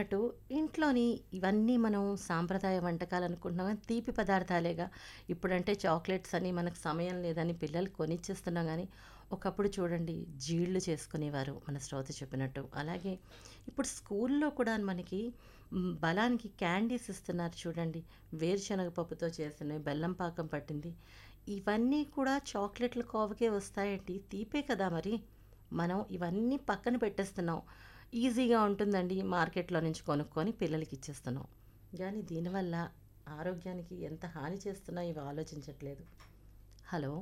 చెప్పినట్టు ఇంట్లోని ఇవన్నీ మనం సాంప్రదాయ వంటకాలు అనుకుంటున్నాం కానీ తీపి పదార్థాలేగా ఇప్పుడంటే చాక్లెట్స్ అని మనకు సమయం లేదని పిల్లలు కొనిచ్చేస్తున్నాం కానీ ఒకప్పుడు చూడండి జీళ్ళు చేసుకునేవారు మన శ్రోత చెప్పినట్టు అలాగే ఇప్పుడు స్కూల్లో కూడా మనకి మ్, బలానికి క్యాండీస్ ఇస్తున్నారు చూడండి వేరుశనగ పప్పుతో చేసినవి బెల్లం పాకం పట్టింది ఇవన్నీ కూడా చాక్లెట్ల కోవకే వస్తాయండి తీపే కదా మరి మనం ఇవన్నీ పక్కన పెట్టేస్తున్నాం ఈజీగా ఉంటుందండి మార్కెట్లో నుంచి కొనుక్కొని పిల్లలకి ఇచ్చేస్తున్నాం కానీ దీనివల్ల ఆరోగ్యానికి ఎంత హాని చేస్తున్నా ఇవి ఆలోచించట్లేదు హలో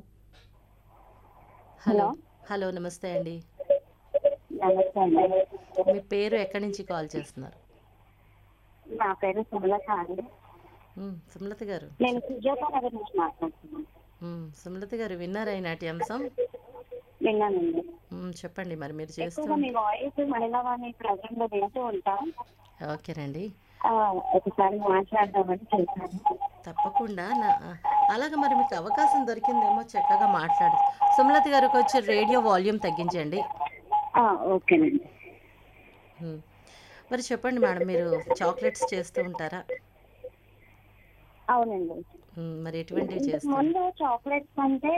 హలో హలో హలో నమస్తే అండి నమస్తే అండి మీ పేరు ఎక్కడి నుంచి కాల్ చేస్తున్నారు నా పేరు సుమలత అండి మ్, సుమలత గారు నేను సుజాత నగర్ నుంచి మాట్లాడుతున్నాను మ్, సుమలత గారు విన్నారా ఈనాటి అంశం విన్నానండి మ్, చెప్పండి మరి మీరు చేస్తూ ఎక్కువగా మీ వాయిస్ మహిళవాణి ప్రోగ్రామ్ లో వింటూ ఉంటాం ఓకేనండి ఆ, ఒకసారి మాట్లాడదామని చేశాను తప్పకుండా నా అలాగ మరి మీకు అవకాశం దొరికిందేమో చక్కగా మాట్లాడు సుమలత గారికి వచ్చి రేడియో వాల్యూమ్ తగ్గించండి ఆ, ఓకేనండి మ్. మరి చెప్పండి మేడం మీరు చాక్లెట్స్ చేస్తూ ఉంటారా అవునండి మ్, మరి ఎటువంటివి ఇంతకు చేస్తారు ముందు చాక్లెట్స్ అంటే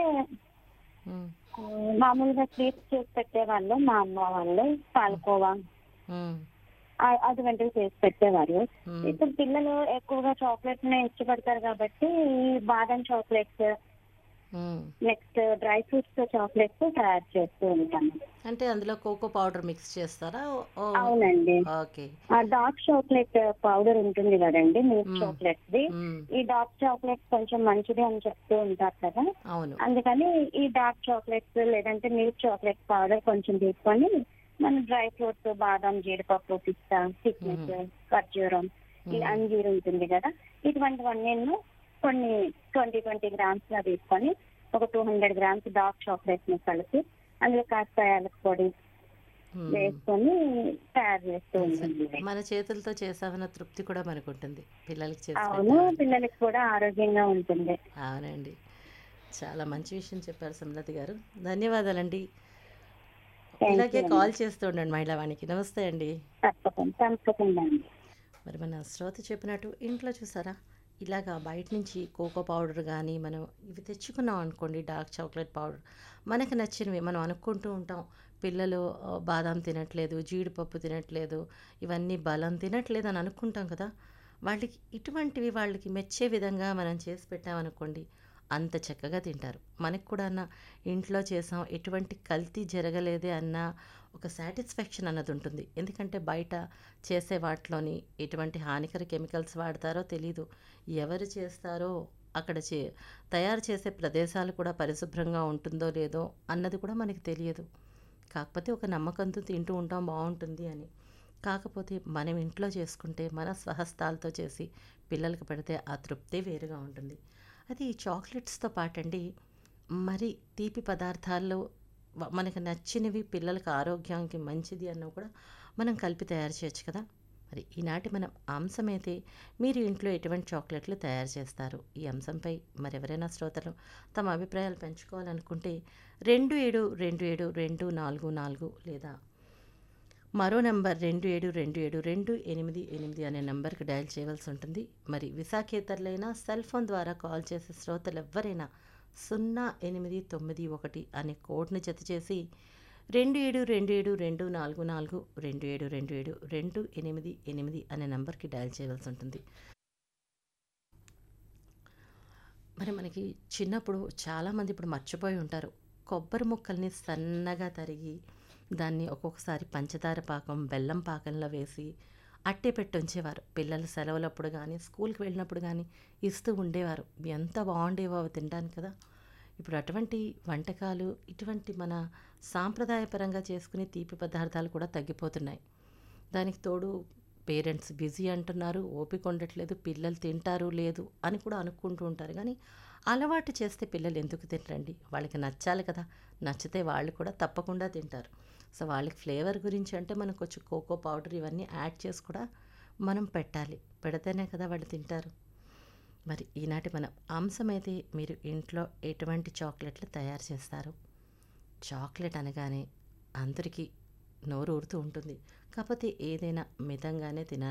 మ్, ఆ, మామూలుగా స్వీట్స్ చేసి పెట్టేవాళ్ళు మా అమ్మ వాళ్ళు పాలకోవా మ్, ఆ- అటువంటివి చేసి పెట్టేవారు మ్, ఇప్పుడు పిల్లలు ఎక్కువగా చాక్లెట్స్ నే ఇష్టపడతారు కాబట్టి ఈ బాదం చాక్లెట్స్ మ్. నెక్స్ట్ డ్రై ఫ్రూట్స్ తో చాక్లెట్స్ తయారు చేస్తూ ఉంటాను అంటే అందులో కోకో పౌడర్ మిక్స్ చేస్తారా ఓ- ఓ, అవునండి ఓకే ఆ డార్క్ చాక్లెట్ పౌడర్ ఉంటుంది కదండి మిల్క్ మ్మ్. చాక్లెట్స్ ది మ్, ఈ డార్క్ చాక్లెట్స్ కొంచెం మంచిది అని చెప్తూ ఉంటారు కదా అవును అందుకని ఈ డార్క్ చాక్లెట్స్ లేదంటే మిల్క్ చాక్లెట్ పౌడర్ కొంచెం తీసుకొని మన డ్రై ఫ్రూట్స్ బాదం జీడిపప్పు పిస్తా కిస్మిస్ ఖర్జూరం ఈ మ్మ్. అంజీర్ ఉంటుంది కదా ఇటువంటివన్నీ కొన్ని ట్వంటీ ట్వంటీ గ్రామ్స్ గా తీసుకొని ఒక two hundred grams dark chocolate ని కలిపి అందులో కాస్త యాలక్ పొడి మ్. వేసుకొని తయారు చేస్తూ ఉంటుంది మన చేతులతో చేసామన్న తృప్తి కూడా మనకు ఉంటుంది పిల్లలకి చేసి అవును పెట్టామని. పిల్లలకి కూడా ఆరోగ్యంగా ఉంటుంది అవునండి చాలా మంచి విషయం చెప్పారు సుమలత గారు ధన్యవాదాలండి Thank ఇలాగే you కాల్ చేస్తూ ఉండండి మహిళావాణికి నమస్తే అండి తప్పకుండా తప్పకుండా అండి మరి మన శ్రోత చెప్పినట్టు ఇంట్లో చూసారా ఇలాగా బయట నుంచి కోకో పౌడర్ కానీ మనం ఇవి తెచ్చుకున్నాం అనుకోండి డార్క్ చాక్లెట్ పౌడర్ మనకు నచ్చినవి మనం అనుకుంటూ ఉంటాం పిల్లలు ఆ, బాదాం తినట్లేదు జీడిపప్పు తినట్లేదు ఇవన్నీ బలం తినట్లేదు అని అనుకుంటాం కదా వాళ్ళకి ఇటువంటివి వాళ్ళకి మెచ్చే విధంగా మనం చేసి పెట్టామనుకోండి అంత చక్కగా తింటారు మనకు కూడా అన్న ఇంట్లో చేసాం ఎటువంటి కల్తీ జరగలేదే అన్న ఒక సాటిస్ఫాక్షన్ అన్నది ఉంటుంది ఎందుకంటే బయట చేసే వాటిలోని ఎటువంటి హానికర కెమికల్స్ వాడతారో తెలీదు ఎవరు చేస్తారో అక్కడ చే తయారు చేసే ప్రదేశాలు కూడా పరిశుభ్రంగా ఉంటుందో లేదో అన్నది కూడా మనకి తెలియదు కాకపోతే ఒక నమ్మకంతో తింటూ ఉంటాం బాగుంటుంది అని కాకపోతే మనం ఇంట్లో చేసుకుంటే మన స్వహస్తాలతో చేసి పిల్లలకి పెడితే ఆ తృప్తే వేరుగా ఉంటుంది అది ఈ చాక్లెట్స్తో పాటండి మరి తీపి పదార్థాల్లో వ- మనకు నచ్చినవి పిల్లలకి ఆరోగ్యానికి మంచిది అన్నవి కూడా మనం కలిపి తయారు చేయొచ్చు కదా మరి ఈనాటి మనం అంశమైతే మీరు ఇంట్లో ఎటువంటి చాక్లెట్లు తయారు చేస్తారు ఈ అంశంపై మరెవరైనా శ్రోతలు తమ అభిప్రాయాలు పెంచుకోవాలనుకుంటే రెండు ఏడు రెండు ఏడు రెండు నాలుగు నాలుగు లేదా మరో నంబర్ రెండు ఏడు రెండు ఏడు రెండు ఎనిమిది ఎనిమిది అనే నంబర్కి డయల్ చేయవలసి ఉంటుంది మరి విశాఖేతరులైనా సెల్ ఫోన్ ద్వారా కాల్ చేసే శ్రోతలు ఎవరైనా సున్నా ఎనిమిది తొమ్మిది ఒకటి అనే కోడ్ని జత చేసి రెండు ఏడు రెండు ఏడు రెండు నాలుగు నాలుగు రెండు ఏడు రెండు ఏడు రెండు ఎనిమిది ఎనిమిది అనే నంబర్కి డయల్ చేయవలసి ఉంటుంది మరి మనకి చిన్నప్పుడు చాలామంది ఇప్పుడు మర్చిపోయి ఉంటారు కొబ్బరి ముక్కల్ని సన్నగా తరిగి దాన్ని ఒక్కొక్కసారి పంచదార పాకం బెల్లం పాకంలో వేసి అట్టే పెట్టి ఉంచేవారు పిల్లలు సెలవులప్పుడు కానీ స్కూల్కి వెళ్ళినప్పుడు కానీ ఇస్తూ ఉండేవారు ఎంత బాగుండేవో అవి తినడానికి కదా ఇప్పుడు అటువంటి వంటకాలు ఇటువంటి మన సాంప్రదాయపరంగా చేసుకునే తీపి పదార్థాలు కూడా తగ్గిపోతున్నాయి దానికి తోడు పేరెంట్స్ బిజీ అంటున్నారు ఓపిక ఉండట్లేదు పిల్లలు తింటారు లేదు అని కూడా అనుకుంటూ ఉంటారు కానీ అలవాటు చేస్తే పిల్లలు ఎందుకు తినరండి వాళ్ళకి నచ్చాలి కదా నచ్చితే వాళ్ళు కూడా తప్పకుండా తింటారు సో వాళ్ళకి ఫ్లేవర్ గురించి అంటే మనం కొంచెం కోకో పౌడర్ ఇవన్నీ యాడ్ చేసి కూడా మనం పెట్టాలి పెడితేనే కదా వాళ్ళు తింటారు మరి ఈనాటి మన అంశం అయితే మీరు ఇంట్లో ఎటువంటి చాక్లెట్లు తయారు చేస్తారు చాక్లెట్ అనగానే అందరికీ నోరు ఊరుతూ ఉంటుంది కాకపోతే ఏదైనా మితంగానే తినాలి